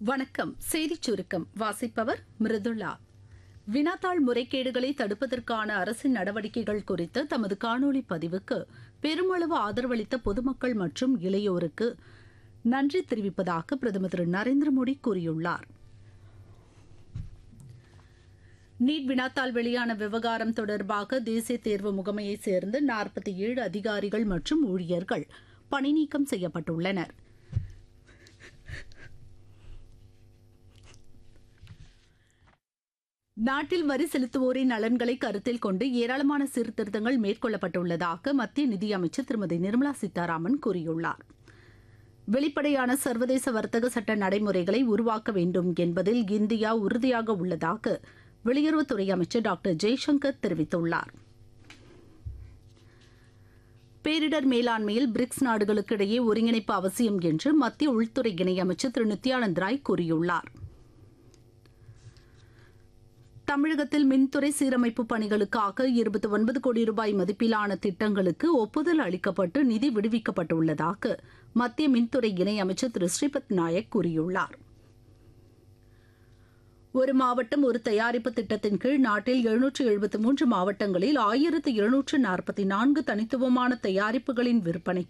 வணக்கம் செய்திச் சுருக்கம் வாசிப்பவர் மிருதுளா வினாத்தாள் முறைகேடுகளை தடுப்பதற்கான அரசின் நடவடிக்கைகள் குறித்த தமது காணொலி பதிவுக்கு பெருமளவு ஆதரவளித்த பொதுமக்கள் மற்றும் இளையோருக்கு நன்றி தெரிவிப்பதாக பிரதமர் திரு நரேந்திர மோடி கூறியுள்ளார் நீட் வினாத்தாள் வெளியான விவகாரம் தொடர்பாக தேசிய தேர்வு முகமையைச் சேர்ந்த நாற்பத்தி ஏழு அதிகாரிகள் மற்றும் ஊழியர்கள் பணிநீக்கம் செய்யப்பட்டுள்ளனர் நாட்டில் வரி செலுத்துவோரின் நலன்களை கருத்தில் கொண்டு ஏராளமான சீர்திருத்தங்கள் மேற்கொள்ளப்பட்டுள்ளதாக மத்திய நிதியமைச்சர் திருமதி நிர்மலா சீதாராமன் கூறியுள்ளார் வெளிப்படையான சர்வதேச வர்த்தக சட்ட நடைமுறைகளை உருவாக்க வேண்டும் என்பதில் இந்தியா உறுதியாக உள்ளதாக வெளியுறவுத்துறை அமைச்சர் டாக்டர் ஜெய்சங்கர் தெரிவித்துள்ளார் பேரிடர் மேலாண்மையில் பிரிக்ஸ் நாடுகளுக்கு இடையே ஒருங்கிணைப்பு அவசியம் என்று மத்திய உள்துறை இணையமைச்சர் திரு நித்யானந்த் ராய் கூறியுள்ளார் தமிழகத்தில் மின்துறை சீரமைப்பு பணிகளுக்காக இருபத்தி ஒன்பது கோடி ரூபாய் மதிப்பிலான திட்டங்களுக்கு ஒப்புதல் அளிக்கப்பட்டு நிதி விடுவிக்கப்பட்டுள்ளதாக மத்திய மின்துறை இணையமைச்சர் திரு ஸ்ரீபத் நாயக் கூறியுள்ளார் ஒரு மாவட்டம் ஒரு தயாரிப்பு திட்டத்தின் கீழ் நாட்டில் எழுநூற்று எழுபத்தி மூன்று மாவட்டங்களில் ஆயிரத்து இருநூற்று நாற்பத்தி நான்கு தனித்துவமான தயாரிப்புகளின் விற்பனைக்கு